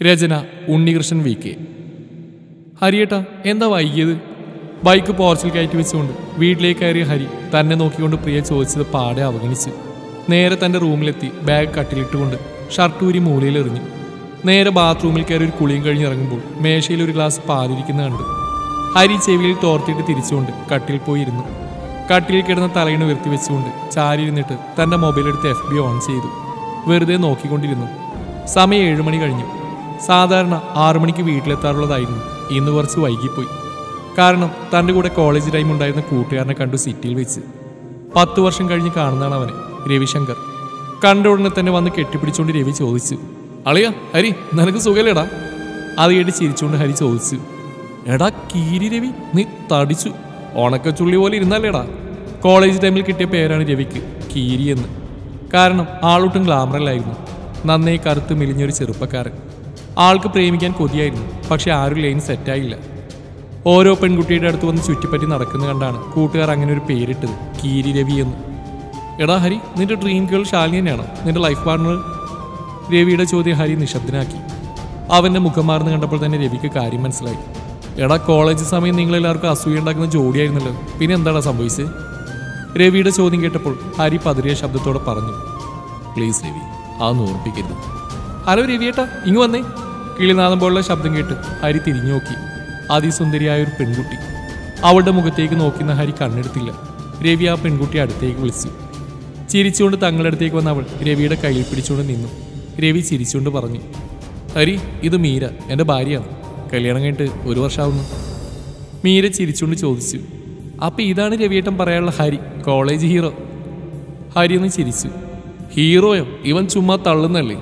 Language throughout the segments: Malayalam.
രചന ഉണ്ണികൃഷ്ണൻ വി കെ ഹരിയേട്ടാ എന്താ വൈകിയത് ബൈക്ക് പോർച്ചിൽ കയറ്റി വെച്ചുകൊണ്ട് വീട്ടിലേക്ക് കയറിയ ഹരി തന്നെ നോക്കിക്കൊണ്ട് പ്രിയ ചോദിച്ചത് പാടെ അവഗണിച്ചു നേരെ തന്റെ റൂമിലെത്തി ബാഗ് കട്ടിലിട്ടുകൊണ്ട് ഷർട്ട് ഊരി മൂലയിൽ എറിഞ്ഞു നേരെ ബാത്റൂമിൽ കയറി ഒരു കുളിയും കഴിഞ്ഞ് ഇറങ്ങുമ്പോൾ മേശയിൽ ഒരു ഗ്ലാസ് പാലിരിക്കുന്ന കണ്ടു ഹരി ചെവിയിൽ തോർത്തിട്ട് തിരിച്ചുകൊണ്ട് കട്ടിൽ പോയി ഇരുന്നു കട്ടിലിൽ കിടന്ന തലയിണ് ഉയർത്തി വെച്ചുകൊണ്ട് ചാരി ഇരുന്നിട്ട് തന്റെ മൊബൈൽ എടുത്ത് എഫ് ബി ഓൺ ചെയ്തു വെറുതെ നോക്കിക്കൊണ്ടിരുന്നു സമയം ഏഴ് മണി കഴിഞ്ഞു സാധാരണ ആറു മണിക്ക് വീട്ടിലെത്താറുള്ളതായിരുന്നു ഇന്ന് കുറച്ച് വൈകിപ്പോയി കാരണം തൻ്റെ കൂടെ കോളേജ് ടൈം ഉണ്ടായിരുന്ന കൂട്ടുകാരനെ കണ്ടു സിറ്റിയിൽ വെച്ച് പത്ത് വർഷം കഴിഞ്ഞ് കാണുന്നതാണ് അവനെ രവിശങ്കർ കണ്ട ഉടനെ തന്നെ വന്ന് കെട്ടിപ്പിടിച്ചുകൊണ്ട് രവി ചോദിച്ചു അളിയ ഹരി നിനക്ക് സുഖലേടാ അത് കേട്ട് ചിരിച്ചുകൊണ്ട് ഹരി ചോദിച്ചു എടാ കീരി രവി നീ തടിച്ചു ഉണക്കച്ചുള്ളി പോലെ ഇരുന്നല്ലേടാ കോളേജ് ടൈമിൽ കിട്ടിയ പേരാണ് രവിക്ക് കീരി എന്ന് കാരണം ആളൊട്ടും ഗ്ലാമറല്ലായിരുന്നു നന്നേ കറുത്ത് മെലിഞ്ഞൊരു ചെറുപ്പക്കാരൻ ആൾക്ക് പ്രേമിക്കാൻ കൊതിയായിരുന്നു പക്ഷെ ആരും ലൈൻ സെറ്റായില്ല ഓരോ പെൺകുട്ടിയുടെ അടുത്ത് വന്ന് ചുറ്റിപ്പറ്റി നടക്കുന്ന കണ്ടാണ് കൂട്ടുകാർ അങ്ങനെ ഒരു പേരിട്ടത് കീരി രവി എന്ന് എടാ ഹരി നിന്റെ ഡ്രീം ഗേൾ ശാലിനി തന്നെയാണോ നിന്റെ ലൈഫ് പാർട്ണർ രവിയുടെ ചോദ്യം ഹരി നിശബ്ദനാക്കി അവന്റെ മുഖം മാറുന്ന കണ്ടപ്പോൾ തന്നെ രവിക്ക് കാര്യം മനസ്സിലായി എടാ കോളേജ് സമയം നിങ്ങളെല്ലാവർക്കും അസൂയ ഉണ്ടാക്കുന്ന ജോഡിയായിരുന്നല്ലോ പിന്നെ എന്താടാ സംഭവിച്ചത് രവിയുടെ ചോദ്യം കേട്ടപ്പോൾ ഹരി പതിരിയ ശബ്ദത്തോടെ പറഞ്ഞു പ്ലീസ് രവി അതൊന്നും ഓർപ്പിക്കരുത് ഹലോ രവിയേട്ടാ ഇങ്ങ് വന്നേ കിളിനാദം പോലുള്ള ശബ്ദം കേട്ട് ഹരി തിരിഞ്ഞു നോക്കി അതിസുന്ദരിയായ ഒരു പെൺകുട്ടി അവളുടെ മുഖത്തേക്ക് നോക്കുന്ന ഹരി കണ്ണെടുത്തില്ല രവി ആ പെൺകുട്ടിയെ അടുത്തേക്ക് വിളിച്ചു ചിരിച്ചുകൊണ്ട് തങ്ങളുടെ അടുത്തേക്ക് വന്ന അവൾ രവിയുടെ കയ്യിൽ പിടിച്ചുകൊണ്ട് നിന്നു രവി ചിരിച്ചുകൊണ്ട് പറഞ്ഞു ഹരി ഇത് മീര എൻ്റെ ഭാര്യയാണ് കല്യാണം കഴിഞ്ഞിട്ട് ഒരു വർഷമാവുന്നു മീര ചിരിച്ചുകൊണ്ട് ചോദിച്ചു അപ്പൊ ഇതാണ് രവിയേട്ടൻ പറയാനുള്ള ഹരി കോളേജ് ഹീറോ ഹരി ഒന്ന് ചിരിച്ചു ഹീറോയോ ഇവൻ ചുമ്മാ തള്ളുന്നല്ലേ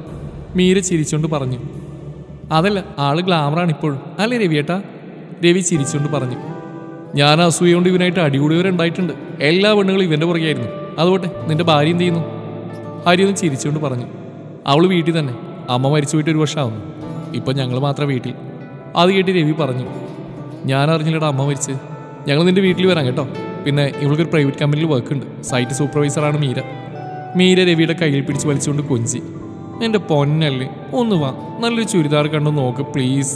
മീര ചിരിച്ചുകൊണ്ട് പറഞ്ഞു അതല്ല ആള് ഗ്ലാമറാണ് ഇപ്പോഴും അല്ലേ രവിയേട്ടാ രവി ചിരിച്ചുകൊണ്ട് പറഞ്ഞു ഞാൻ അസൂയ കൊണ്ട് ഇവനായിട്ട് അടികൂടിയവരുണ്ടായിട്ടുണ്ട് എല്ലാ പെണ്ണുങ്ങളും ഇവന്റെ പുറകെയായിരുന്നു അതുപോട്ടെ നിന്റെ ഭാര്യ എന്ത് ചെയ്യുന്നു ഹരി ഒന്ന് ചിരിച്ചുകൊണ്ട് പറഞ്ഞു അവള് വീട്ടിൽ തന്നെ അമ്മ മരിച്ചു പോയിട്ട് ഒരു വർഷമാവുന്നു ഇപ്പൊ ഞങ്ങൾ മാത്രം വീട്ടിൽ അത് കേട്ട് രവി പറഞ്ഞു ഞാൻ അറിഞ്ഞില്ലടാ അമ്മ മരിച്ച് ഞങ്ങൾ നിന്റെ വീട്ടിൽ വരാം കേട്ടോ പിന്നെ ഇവൾക്കൊരു പ്രൈവറ്റ് കമ്പനിയിൽ വർക്ക് ഉണ്ട് സൈറ്റ് സൂപ്പർവൈസറാണ് മീര മീര രവിയുടെ കയ്യിൽ പിടിച്ച് വലിച്ചുകൊണ്ട് കൊഞ്ചി എൻ്റെ പൊന്നല്ലേ ഒന്ന് വാ നല്ലൊരു ചുരിദാർ കണ്ടു നോക്ക് പ്ലീസ്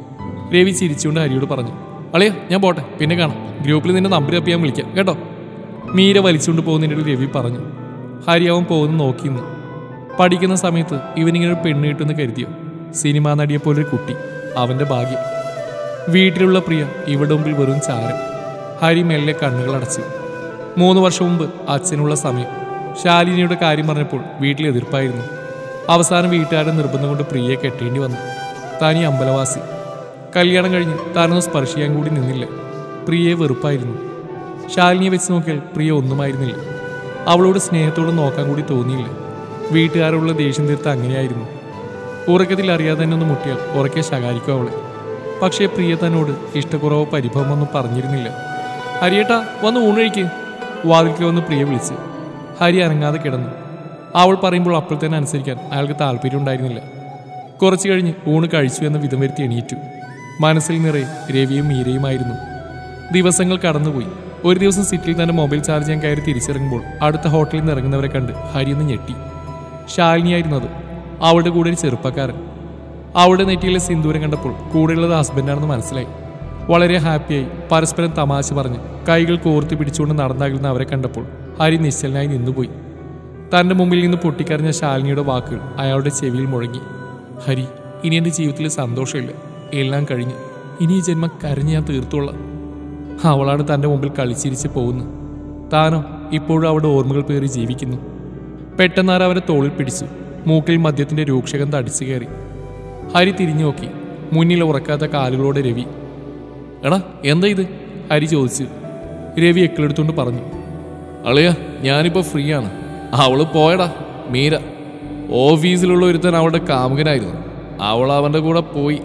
രവി ചിരിച്ചുകൊണ്ട് ഹരിയോട് പറഞ്ഞു അളിയ ഞാൻ പോട്ടെ പിന്നെ കാണാം ഗ്രൂപ്പിൽ നിന്റെ നമ്പർ തപ്പി ഞാൻ വിളിക്കാം കേട്ടോ മീര വലിച്ചുകൊണ്ട് പോകുന്നതിനിടയിൽ രവി പറഞ്ഞു ഹരി അവൻ പോകുന്ന നോക്കി നിന്നു പഠിക്കുന്ന സമയത്ത് ഇവനിങ്ങനെ ഒരു പെണ്ണ് കിട്ടുമെന്ന് കരുതിയോ സിനിമാ നടിയെ പോലൊരു കുട്ടി അവന്റെ ഭാഗ്യം വീട്ടിലുള്ള പ്രിയ ഇവിടെ മുമ്പിൽ വെറും ചാരം ഹരി മെല്ലെ കണ്ണുകൾ അടച്ചു മൂന്ന് വർഷം മുമ്പ് അച്ഛനുള്ള സമയം ശാലിനിയുടെ കാര്യം പറഞ്ഞപ്പോൾ വീട്ടിൽ എതിർപ്പായിരുന്നു അവസാനം വീട്ടുകാരുടെ നിർബന്ധം കൊണ്ട് പ്രിയയെ കെട്ടേണ്ടി വന്നു താനീ അമ്പലവാസി കല്യാണം കഴിഞ്ഞ് താനൊന്ന് സ്പർശിക്കാൻ കൂടി നിന്നില്ല പ്രിയയെ വെറുപ്പായിരുന്നു ശാലിനിയെ വെച്ച് നോക്കിയാൽ പ്രിയ ഒന്നുമായിരുന്നില്ല അവളോട് സ്നേഹത്തോട് നോക്കാൻ കൂടി തോന്നിയില്ല വീട്ടുകാരോടുള്ള ദേഷ്യം തീർത്ത് അങ്ങനെയായിരുന്നു ഉറക്കത്തിൽ അറിയാതെ തന്നെ ഒന്ന് മുട്ടിയാൽ ഉറക്കെ ശകാരിക്കും അവളെ പക്ഷേ പ്രിയ തന്നോട് ഇഷ്ടക്കുറവോ പരിഭവമൊന്നും പറഞ്ഞിരുന്നില്ല ഹരിയേട്ടാ വന്ന് ഊണഴിക്ക് വാതിൽക്ക് വന്ന് പ്രിയ വിളിച്ച് ഹരി അനങ്ങാതെ കിടന്നു അവൾ പറയുമ്പോൾ അപ്പോൾ തന്നെ അനുസരിക്കാൻ അയാൾക്ക് താല്പര്യം ഉണ്ടായിരുന്നില്ല കുറച്ചു കഴിഞ്ഞ് ഊണ് കഴിച്ചു എന്ന വിധം വരുത്തി എണീറ്റു മനസ്സിൽ നിറയെ രവിയും മീരയുമായിരുന്നു ദിവസങ്ങൾ കടന്നുപോയി ഒരു ദിവസം സിറ്റിയിൽ തന്നെ മൊബൈൽ ചാർജ് ചെയ്യാൻ കയറി തിരിച്ചിറങ്ങുമ്പോൾ അടുത്ത ഹോട്ടലിൽ നിന്ന് ഇറങ്ങുന്നവരെ കണ്ട് ഹരി ഒന്ന് ഞെട്ടി ശാലിനിയായിരുന്നു അത് അവളുടെ കൂടെ ഒരു ചെറുപ്പക്കാരൻ അവളുടെ നെറ്റിയിലെ സിന്ദൂരം കണ്ടപ്പോൾ കൂടെയുള്ളത് ഹസ്ബൻഡാണെന്ന് മനസ്സിലായി വളരെ ഹാപ്പിയായി പരസ്പരം തമാശ പറഞ്ഞ് കൈകൾ കോർത്ത് പിടിച്ചുകൊണ്ട് നടന്നകലുന്ന അവരെ കണ്ടപ്പോൾ ഹരി നിശ്ചലനായി നിന്നുപോയി തന്റെ മുമ്പിൽ നിന്ന് പൊട്ടിക്കരഞ്ഞ ശാലിനിയുടെ വാക്കുകൾ അയാളുടെ ചെവിയിൽ മുഴങ്ങി ഹരി ഇനി എൻ്റെ ജീവിതത്തിൽ സന്തോഷമില്ല എല്ലാം കഴിഞ്ഞ് ഇനി ഈ ജന്മം കരഞ്ഞ് ഞാൻ തീർത്തോളാം അവളാണ് തൻ്റെ മുമ്പിൽ കളിച്ചിരിച്ച് പോകുന്നു താനോ ഇപ്പോഴും അവിടെ ഓർമ്മകൾ പേറി ജീവിക്കുന്നു പെട്ടെന്നാർ അവരെ തോളിൽ പിടിച്ചു മൂക്കിൽ മദ്യത്തിന്റെ രൂക്ഷഗന്ധം അടിച്ചു കയറി ഹരി തിരിഞ്ഞു നോക്കി മുന്നിൽ ഉറക്കാത്ത കാലുകളോടെ രവി എടാ എന്താ ഇത് ഹരി ചോദിച്ചു രവി എക്കിലെടുത്തുകൊണ്ട് പറഞ്ഞു അളിയ ഞാനിപ്പോ ഫ്രീ ആണ് അവള് പോയടാ മീര ഓഫീസിലുള്ള ഒരുത്തൻ അവളുടെ കാമുകനായിരുന്നു അവൾ അവന്റെ കൂടെ പോയി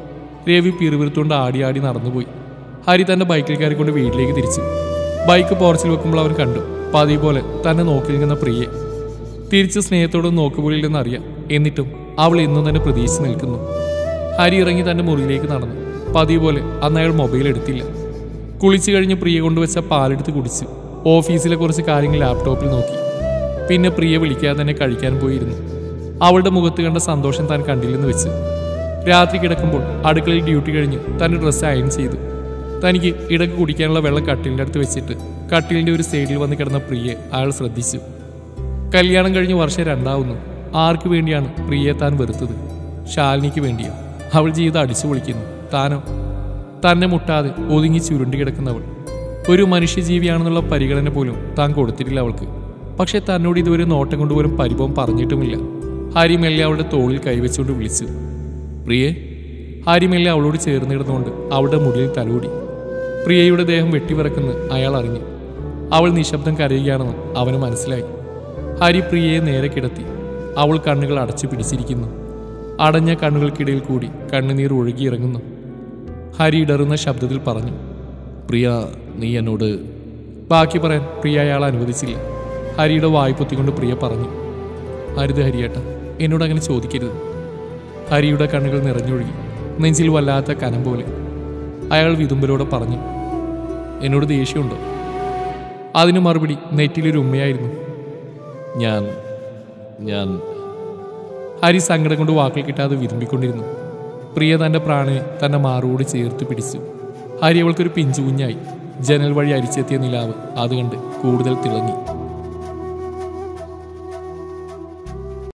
രവി പിറുപിറുത്തുകൊണ്ട് ആടി ആടി നടന്നുപോയി ഹരി തന്റെ ബൈക്കിൽ കയറിക്കൊണ്ട് വീട്ടിലേക്ക് തിരിച്ചു ബൈക്ക് പോർച്ചിൽ വെക്കുമ്പോൾ അവൻ കണ്ടു പതിവ് പോലെ തന്നെ നോക്കി നിൽക്കുന്ന പ്രിയെ തിരിച്ച് സ്നേഹത്തോടെ നോക്കുപോലില്ലെന്ന് അറിയാം എന്നിട്ടും അവൾ എന്നും തന്നെ പ്രതീക്ഷിച്ച് നിൽക്കുന്നു ഹരി ഇറങ്ങി തന്റെ മുറിയിലേക്ക് നടന്നു പതിവ് പോലെ അന്ന് അയാൾ മൊബൈൽ എടുത്തില്ല കുളിച്ചു കഴിഞ്ഞ് പ്രിയ കൊണ്ടുവച്ച പാലെടുത്ത് കുടിച്ചു ഓഫീസിലെ കുറച്ച് കാര്യങ്ങൾ ലാപ്ടോപ്പിൽ നോക്കി പിന്നെ പ്രിയ വിളിക്കാതെ തന്നെ കഴിക്കാൻ പോയിരുന്നു അവളുടെ മുഖത്ത് കണ്ട സന്തോഷം താൻ കണ്ടില്ലെന്ന് വെച്ച് രാത്രി കിടക്കുമ്പോൾ അടുക്കളയിൽ ഡ്യൂട്ടി കഴിഞ്ഞ് തന്റെ ഡ്രസ്സ് അയൺ ചെയ്തു തനിക്ക് ഇടക്ക് കുടിക്കാനുള്ള വെള്ളം കട്ടിലിൻ്റെ അടുത്ത് വെച്ചിട്ട് കട്ടിലിൻ്റെ ഒരു സൈഡിൽ വന്ന് കിടന്ന പ്രിയെ അയാൾ ശ്രദ്ധിച്ചു കല്യാണം കഴിഞ്ഞ് വർഷം രണ്ടാവുന്നു ആർക്ക് വേണ്ടിയാണ് പ്രിയയെ താൻ വെറുത്തത് ശാലിനിക്ക് വേണ്ടിയോ അവൾ ജീവിതം അടിച്ചു പൊളിക്കുന്നു താനോ തന്നെ മുട്ടാതെ ഒതുങ്ങി ചുരുണ്ടി കിടക്കുന്നവൾ ഒരു മനുഷ്യജീവിയാണെന്നുള്ള പരിഗണന പോലും താൻ കൊടുത്തിട്ടില്ല അവൾക്ക് പക്ഷെ തന്നോട് ഇതുവരെ നോട്ടം കൊണ്ടുപോലും പരിഭവം പറഞ്ഞിട്ടുമില്ല ഹരി മെല്ലെ അവളുടെ തോളിൽ കൈവച്ചുകൊണ്ട് വിളിച്ചു പ്രിയേ ഹരി മെല്ലെ അവളോട് ചേർന്ന് കിടന്നുകൊണ്ട് അവളുടെ മുടിയിൽ തലോടി പ്രിയയുടെ ദേഹം വെട്ടിവിറക്കുന്ന അയാൾ അറിഞ്ഞു അവൾ നിശബ്ദം കരയുകയാണെന്ന് അവന് മനസ്സിലായി ഹരി പ്രിയയെ നേരെ കിടത്തി അവൾ കണ്ണുകൾ അടച്ചു പിടിച്ചിരിക്കുന്നു അടഞ്ഞ കണ്ണുകൾക്കിടയിൽ കൂടി കണ്ണുനീർ ഒഴുകിയിറങ്ങുന്നു ഹരി ഇടറുന്ന ശബ്ദത്തിൽ പറഞ്ഞു പ്രിയ നീ എന്നോട് ബാക്കി പറയാൻ പ്രിയ അയാൾ അനുവദിച്ചില്ല ഹരിയുടെ വായ് പൊത്തിക്കൊണ്ട് പ്രിയ പറഞ്ഞു അരുത് ഹരിയേട്ട എന്നോട് അങ്ങനെ ചോദിക്കരുത് ഹരിയുടെ കണ്ണുകൾ നിറഞ്ഞൊഴുകി നെഞ്ചിൽ വല്ലാത്ത കനം പോലെ അയാൾ വിതുമ്പലോടെ പറഞ്ഞു എന്നോട് ദേഷ്യമുണ്ടോ അതിന് മറുപടി നെറ്റിലൊരു ഉമ്മയായിരുന്നു ഞാൻ ഞാൻ ഹരി സങ്കടം കൊണ്ട് വാക്കിൽ കിട്ടാതെ വിതുമ്പിക്കൊണ്ടിരുന്നു പ്രിയ തന്റെ പ്രാണനെ തന്റെ മാറോട് ചേർത്ത് പിടിച്ചു ഹരി അവൾക്കൊരു പിഞ്ചു കുഞ്ഞായി ജനൽ വഴി അരിച്ചെത്തിയ നിലാവ് അത് കണ്ട് കൂടുതൽ തിളങ്ങി